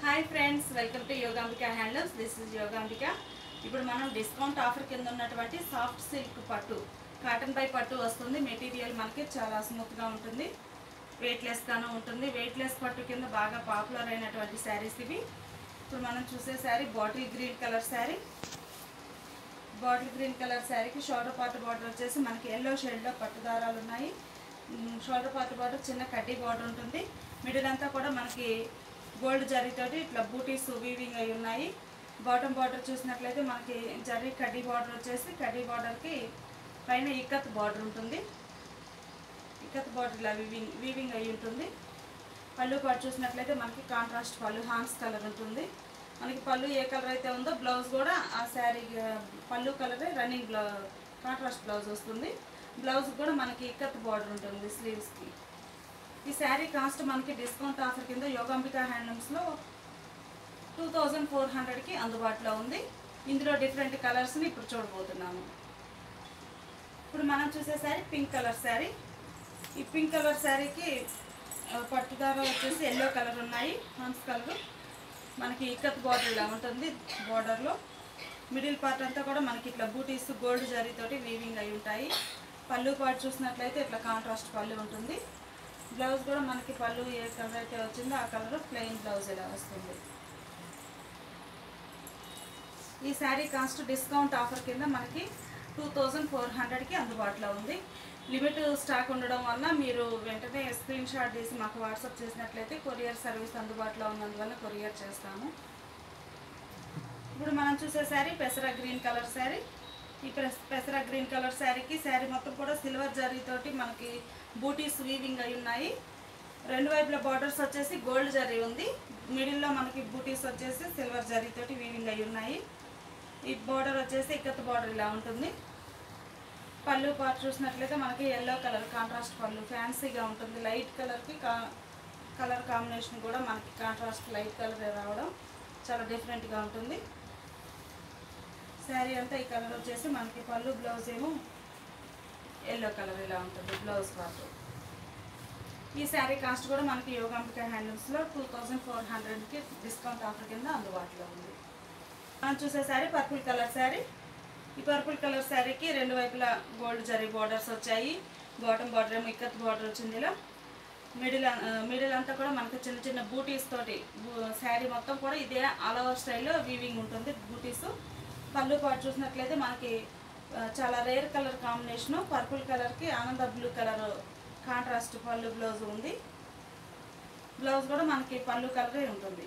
hi friends welcome to Yogambika handlooms this is Yogambika ఇప్పుడు మనం discount offer కింద ఉన్నటువంటి సాఫ్ట్ సిల్క్ పట్టు కాటన్ బై పట్టు వస్తుంది మెటీరియల్ మనకి చాలా స్మూత్గా ఉంటుంది వెయిట్లెస్గాను ఉంటుంది వెయిట్లెస్ పట్టు కింద బాగా పాపులర్ అయినటువంటి శారీస్ ఇవి ఇప్పుడు మనం చూసే sari bottle green colour sari bottle green colour శారీకి షోల్డర్ పార్ట్ బార్డర్ వచ్చేసి మనకి ఎల్లో షేడ్లో పట్టు దారాలు ఉన్నాయి మ్, షోల్డర్ పార్ట్ బార్డర్ చిన్న కడ్డీ బార్డర్ ఉంటుంది మిడిల్ అంతా కూడా మనకి గోల్డ్ జరీతోటి ఇట్లా బూటీస్ వీవింగ్ అయి ఉన్నాయి బాటమ్ బార్డర్ చూసినట్లయితే మనకి జరీ కడ్డీ బార్డర్ వచ్చేసి కడ్డీ బార్డర్కి పైన ఇక్కత్ బార్డర్ ఉంటుంది ఇక్కత్ బార్డర్ ఇలా వీవింగ్ వీవింగ్ అయి ఉంటుంది పళ్ళు పాటు చూసినట్లయితే మనకి కాంట్రాస్ట్ పళ్ళు హాన్స్ కలర్ ఉంటుంది మనకి పళ్ళు ఏ కలర్ అయితే ఉందో బ్లౌజ్ కూడా ఆ శారీ పళ్ళు కలరే రన్నింగ్ బ్లౌ కాంట్రాస్ట్ బ్లౌజ్ వస్తుంది బ్లౌజ్ కూడా మనకి ఇక్కత్ బార్డర్ ఉంటుంది స్లీవ్స్కి ఈ శారీ కాస్ట్ మనకి డిస్కౌంట్ ఆఫర్ కింద యోగాంబిక హ్యాండ్లూమ్స్లో టూ థౌజండ్ ఫోర్ హండ్రెడ్కి అందుబాటులో ఉంది ఇందులో డిఫరెంట్ కలర్స్ని ఇప్పుడు చూడబోతున్నాము ఇప్పుడు మనం చూసే శారీ పింక్ కలర్ శారీ ఈ పింక్ కలర్ శారీకి ఆ, పట్టుదార వచ్చేసి ఎల్లో కలర్ ఉన్నాయి హన్స్ కలర్ మనకి ఇక్కత్ బార్డర్ ఇలా ఉంటుంది బార్డర్లో మిడిల్ పార్ట్ అంతా కూడా మనకి ఇట్లా బూటీస్ గోల్డ్ జరీతోటి వీవింగ్ అయి ఉంటాయి పళ్ళు పార్ట్ చూసినట్లయితే ఇట్లా కాంట్రాస్ట్ పళ్ళు ఉంటుంది బ్లౌజ్ కూడా మనకి పళ్ళు ఏ కలర్ అయితే వచ్చిందో ఆ కలర్ ప్లెయిన్ బ్లౌజ్ ఇలా వస్తుంది ఈ శారీ కాస్ట్ డిస్కౌంట్ ఆఫర్ కింద మనకి టూ థౌజండ్ ఫోర్ హండ్రెడ్కి అందుబాటులో ఉంది లిమిట్ స్టాక్ ఉండడం వల్ల మీరు వెంటనే స్క్రీన్ షాట్ తీసి మాకు వాట్సాప్ చేసినట్లయితే కొరియర్ సర్వీస్ అందుబాటులో ఉన్నందువల్ల కొరియర్ చేస్తాము ఇప్పుడు మనం చూసే శారీ పెసర గ్రీన్ కలర్ శారీ ఈ పెస- పెసర గ్రీన్ కలర్ శారీకి శారీ మొత్తం కూడా సిల్వర్ జరీతోటి మనకి బూటీస్ వీవింగ్ అయి ఉన్నాయి రెండు వైపుల బార్డర్స్ వచ్చేసి గోల్డ్ జరీ ఉంది మిడిల్లో మనకి బూటీస్ వచ్చేసి సిల్వర్ జరీతోటి వీవింగ్ అయి ఉన్నాయి ఈ బార్డర్ వచ్చేసి ఇక్కత్ బార్డర్ ఇలా ఉంటుంది పళ్ళు పార్ట్ చూసినట్లయితే మనకి ఎల్లో కలర్ కాంట్రాస్ట్ పళ్ళు ఫ్యాన్సీగా ఉంటుంది లైట్ కలర్కి కా కలర్ కాంబినేషన్ కూడా మనకి కాంట్రాస్ట్ లైట్ కలర్ రావడం చాలా డిఫరెంట్గా ఉంటుంది శారీ అంతా ఈ కలర్ వచ్చేసి మనకి పళ్ళు బ్లౌజ్ ఏమో ఎల్లో కలర్ ఇలా ఉంటుంది బ్లౌజ్ పార్ట్ ఈ శారీ కాస్ట్ కూడా మనకి యోగాంబిక హ్యాండ్లూమ్స్లో టూ థౌజండ్ ఫోర్ హండ్రెడ్కి డిస్కౌంట్ ఆఫర్ కింద అందుబాటులో ఉంది మనం చూసే శారీ పర్పుల్ కలర్ శారీ ఈ పర్పుల్ కలర్ శారీకి రెండు వైపులా గోల్డ్ జరీ బార్డర్స్ వచ్చాయి బాటమ్ బార్డర్ ఏమో ఇక్కత్ బార్డర్ వచ్చింది ఇలా మిడిల్ మిడిల్ అంతా కూడా మనకి చిన్న చిన్న బూటీస్ తోటి శారీ మొత్తం కూడా ఇదే ఆల్ ఓవర్ స్టైల్లో వీవింగ్ ఉంటుంది బూటీస్ పళ్ళు పాటు చూసినట్లయితే మనకి ఆ, చాలా రేర్ కలర్ కాంబినేషన్ పర్పుల్ కలర్కి ఆనంద బ్లూ కలర్ కాంట్రాస్ట్ పళ్ళు బ్లౌజ్ ఉంది బ్లౌజ్ కూడా మనకి పళ్ళు కలరే ఉంటుంది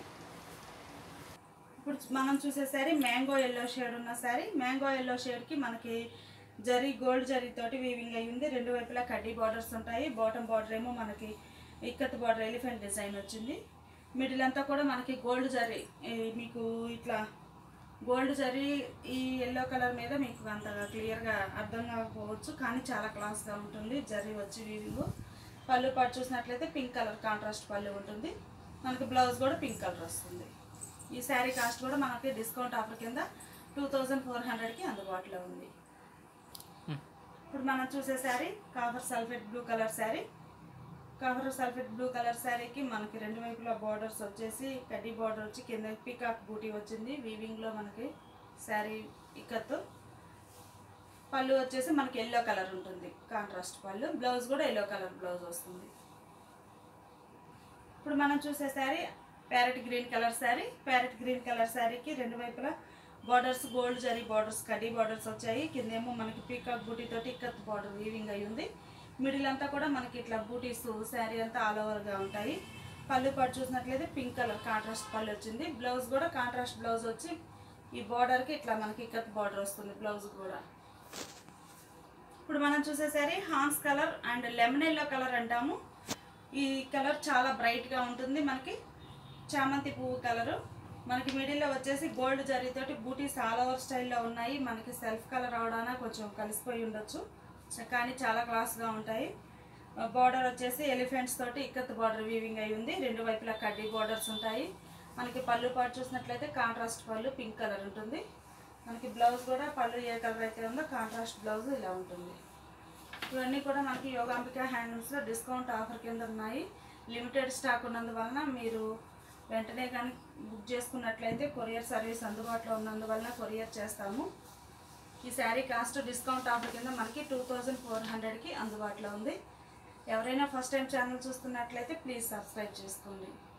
ఇప్పుడు మనం చూసే శారీ మ్యాంగో ఎల్లో షేడ్ ఉన్న శారీ మ్యాంగో ఎల్లో షేడ్కి మనకి జరీ గోల్డ్ జరీ తోటి వీవింగ్ అయి ఉంది రెండు వైపులా కడ్డీ బార్డర్స్ ఉంటాయి బాటమ్ బార్డర్ ఏమో మనకి ఇక్కత్ బార్డర్ ఎలిఫెంట్ డిజైన్ వచ్చింది మిడిల్ అంతా కూడా మనకి గోల్డ్ జరీ ఈ మీకు ఇట్లా గోల్డ్ జరీ ఈ ఎల్లో కలర్ మీద మీకు అంతగా క్లియర్గా అర్థం కాకపోవచ్చు కానీ చాలా క్లాస్గా ఉంటుంది జరీ వచ్చి వీవింగ్ పళ్ళు పాటు చూసినట్లయితే పింక్ కలర్ కాంట్రాస్ట్ పళ్ళు ఉంటుంది మనకి బ్లౌజ్ కూడా పింక్ కలర్ వస్తుంది ఈ శారీ కాస్ట్ కూడా మనకి డిస్కౌంట్ ఆఫర్ కింద టూ థౌజండ్ ఫోర్ హండ్రెడ్కి అందుబాటులో ఉంది ఇప్పుడు మనం చూసే sari copper sulphate blue colour sari copper sulphate blue colour శారీకి మనకి రెండు వైపులా బార్డర్స్ వచ్చేసి కడ్డీ బార్డర్ వచ్చి కింద పికాక్ బూటీ వచ్చింది వీవింగ్లో మనకి శారీ ఇక్కత్తు పళ్ళు వచ్చేసి మనకి ఎల్లో కలర్ ఉంటుంది కాంట్రాస్ట్ పళ్ళు బ్లౌజ్ కూడా ఎల్లో కలర్ బ్లౌజ్ వస్తుంది ఇప్పుడు మనం చూసే sari parrot green colour sari parrot green colour శారీకి రెండు వైపులా బార్డర్స్ గోల్డ్ జరీ బార్డర్స్ కడ్డీ బార్డర్స్ వచ్చాయి కిందేమో మనకి పీకాక్ బూటీ తోటి ఇక్కత్ బార్డర్ వీవింగ్ అయి ఉంది మిడిల్ అంతా కూడా మనకి ఇట్లా బూటీస్ శారీ అంతా ఆల్ ఓవర్గా ఉంటాయి పళ్ళు పాటు చూసినట్లయితే పింక్ కలర్ కాంట్రాస్ట్ పళ్ళు వచ్చింది బ్లౌజ్ కూడా కాంట్రాస్ట్ బ్లౌజ్ వచ్చి ఈ బార్డర్కి ఇట్లా మనకి ఇక్కత్ బార్డర్ వస్తుంది బ్లౌజ్ కూడా ఇప్పుడు మనం చూసే శారీ హాన్స్ colour and lemon yellow colour అంటాము ఈ కలర్ చాలా బ్రైట్గా ఉంటుంది మనకి చామంతి పువ్వు కలరు మనకి మిడిల్లో వచ్చేసి గోల్డ్ జరీతోటి బూటీస్ ఆల్ ఓవర్ స్టైల్లో ఉన్నాయి మనకి సెల్ఫ్ కలర్ అవడాన కొంచెం కలిసిపోయి ఉండొచ్చు చ- కానీ చాలా క్లాస్గా ఉంటాయి బార్డర్ వచ్చేసి ఎలిఫెంట్స్ తోటి ఇక్కత్ బార్డర్ వీవింగ్ అయి ఉంది రెండు వైపులా కడ్డీ బార్డర్స్ ఉంటాయి మనకి పళ్ళు పాటు చూసినట్లయితే కాంట్రాస్ట్ పళ్ళు పింక్ కలర్ ఉంటుంది మనకి బ్లౌజ్ కూడా పళ్ళు ఏ కలర్ అయితే ఉందో కాంట్రాస్ట్ బ్లౌజ్ ఇలా ఉంటుంది ఇవన్నీ కూడా మనకి యోగాంబిక హ్యాండ్లూమ్స్లో డిస్కౌంట్ ఆఫర్ కింద ఉన్నాయి లిమిటెడ్ స్టాక్ ఉన్నందువలన మీరు వెంటనే కానీ బుక్ చేసుకున్నట్లయితే కొరియర్ సర్వీస్ అందుబాటులో ఉన్నందువలన కొరియర్ చేస్తాము ఈ శారీ కాస్ట్ డిస్కౌంట్ ఆఫర్ కింద మనకి టూ థౌజండ్ ఫోర్ హండ్రెడ్కి అందుబాటులో ఉంది ఎవరైనా ఫస్ట్ టైం ఛానల్ చూస్తున్నట్లయితే ప్లీజ్ సబ్స్క్రైబ్ చేసుకోండి